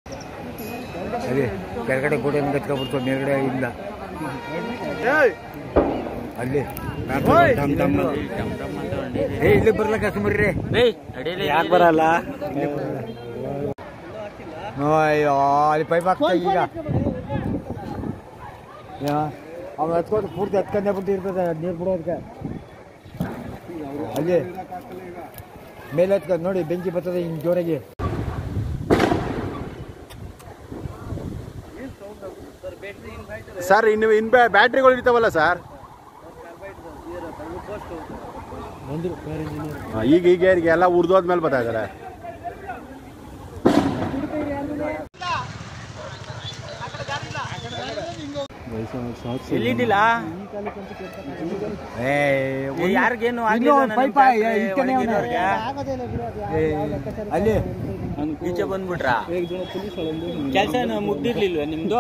ಅದೇ ಕೆಳಗಡೆ ಗೋಡೆ ಕತ್ಕೊಬಿಡ್ತು ಮೇಲ್ಗಡೆ ಇಲ್ಲ ಅಲ್ಲಿ ಏ ಇಲ್ಲಿ ಬರಲ್ಲ ಕಸ್ಟಮರ್ರಿ ಯಾಕೆ ಬರಲ್ಲ ಅಯ್ಯೋ ಅಲ್ಲಿ ಪೈಪ್ ಹಾಕ್ತಾ ಈಗ ಅವ್ನು ಹತ್ಕೊಂಡು ಪೂರ್ತಿ ಹತ್ಕೊಂಡೇ ಬಿಟ್ಟಿರ್ತದೆ ನೀರು ಬಿಡೋದಕ್ಕೆ ಅಲ್ಲಿ ಮೇಲೆ ಹತ್ಕೊಂಡು ನೋಡಿ ಬೆಂಕಿ ಬರ್ತದೆ ಹಿಂಗೆ ಜೋರಾಗಿ ಸರ್ ಇನ್ನು ಇನ್ ಬ್ಯಾಟ್ರಿಗಳು ಇರ್ತಾವಲ್ಲ ಸರ್ ಹಾ, ಈಗ ಈಗ ಈಗ ಎಲ್ಲ ಉರ್ದೋದ್ಮೇಲೆ ಬರ್ತಾ ಇದಾರೆ ಎಲ್ಲಿದ್ದಿಲ್ಲ ಏ ಯಾರಿಗೇನು ಇನ್ನೂ ಒಂದು ಪೈಪ ಇಟ್ಕೊಂಡೇ ಅವ್ನೆ. ಏ, ಅಲ್ಲಿ ಈಚೆ ಬಂದ್ಬಿಟ್ರ ಕೆಲಸ ಮುಗ್ದಿರ್ಲಿಲ್ವ ನಿಮ್ದು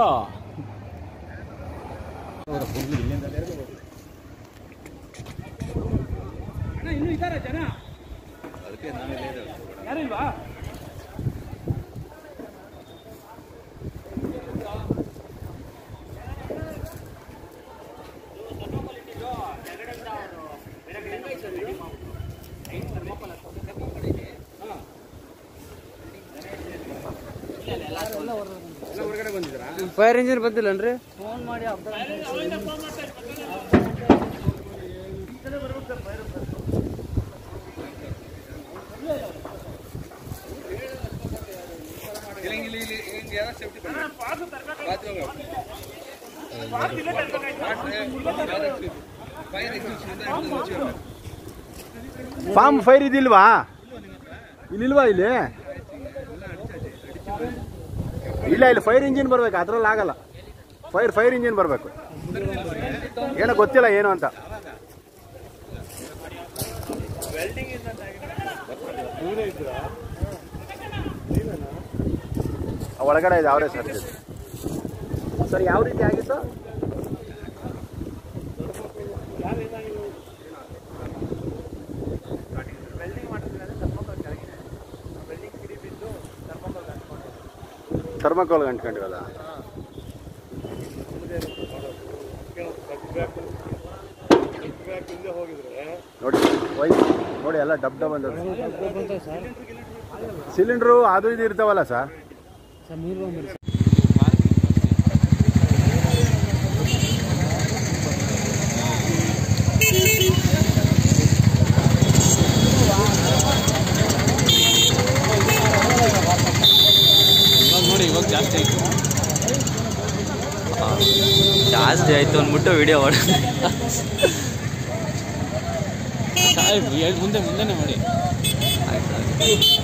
ಫೈರ್ ಇಂಜಿನ್ ಬಂದಿಲ್ಲನ್ರಿ ಫಾರ್ಮ್ ಫೈರ್ ಇದಿಲ್ವಾ ಇಲ್ಲಿಲ್ವಾ ಇಲ್ಲಿ ಇಲ್ಲ ಇಲ್ಲಿ ಫೈರ್ ಇಂಜಿನ್ ಬರ್ಬೇಕು ಅದ್ರಲ್ಲಿ ಆಗಲ್ಲ ಫೈರ್ ಫೈರ್ ಇಂಜಿನ್ ಬರಬೇಕು ಏನೋ ಗೊತ್ತಿಲ್ಲ ಏನು ಅಂತ ಒಳಗಡೆ ಇದೆ ಅವರೇ ಸರ್ ಸರ್ ಯಾವ ರೀತಿ ಆಗಿತ್ತು ಥರ್ಮಕೋಲ್ ಗಂಟ್ಕೊಂಡಿರೋದ ನೋಡಿ ವೈ- ನೋಡಿ ಎಲ್ಲ ಡಬ್ ಡಬ್ ಅಂತ ಸಿಲಿಂಡ್ರು ಅದು ಇದು ಇರ್ತಾವಲ್ಲ ಸರ್ ನೋಡಿ ಇವಾಗ ಜಾಸ್ತಿ ಆಯ್ತು ಜಾಸ್ತಿ ಆಯ್ತು ಅಂದ್ಬಿಟ್ಟು ವಿಡಿಯೋ ಮಾಡ ಮುಂದೆ ಮುಂದೆನೆ ಮಾಡಿ ಆಯ್ತು